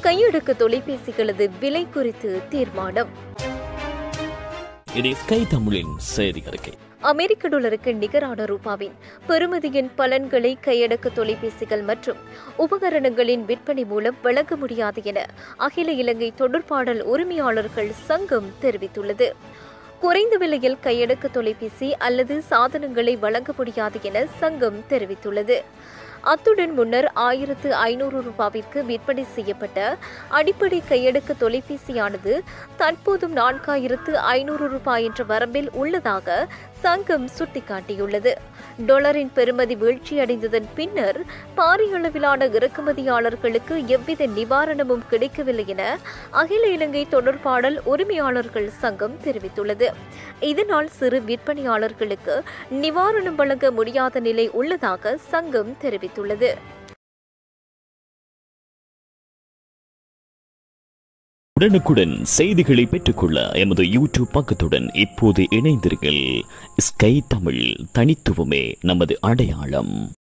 கையடக்க தொலைபேசிகளது விலை குறித்து தீர்மானம் இது ஸ்கை தமிழின் செய்தி அறிக்கை அமெரிக்க டாலருக்கு நிகரான ரூபாவின் பெறுமதியின் பலன்களை கையடக்க தொலைபேசிகள் மற்றும் உபகரணங்களின் விற்பனை மூலம் வழங்க முடியாது என அகில இலங்கை தொடர்பாடல் உரிமையாளர்கள் சங்கம் தெரிவித்துள்ளது குறைந்த விலையில் கையடக்க தொலைபேசி அல்லது சாதனங்களை வழங்க முடியாது என சங்கம் தெரிவித்துள்ளது அத்துடன் முன்னர் ஆயிரத்து ஐநூறு ரூபாவிற்கு விற்பனை செய்யப்பட்ட அடிப்படை கையடக்க தொலைபேசியானது தற்போதும் நான்காயிரத்து ஐநூறு ரூபாய் என்ற வரம்பில் உள்ளதாக சங்கம் சுட்டிக்காட்டியுள்ளது டாலரின் பெறுமதி வீழ்ச்சியடைந்ததன் பின்னர் பாரிய அளவிலான இறக்குமதியாளர்களுக்கு எவ்வித நிவாரணமும் கிடைக்கவில்லை என அகில இலங்கை தொடர்பாடல் உரிமையாளர்கள் சங்கம் தெரிவித்துள்ளது இதனால் சிறு விற்பனையாளர்களுக்கு நிவாரணம் வழங்க முடியாத நிலை உள்ளதாக சங்கம் தெரிவித்துள்ளது உடனுக்குடன் செய்திகளை பெற்றுக்கொள்ள எமது யூடியூப் பக்கத்துடன் இப்போது இணைந்தீர்கள் ஸ்கை தமிழ் தனித்துவமே நமது அடையாளம்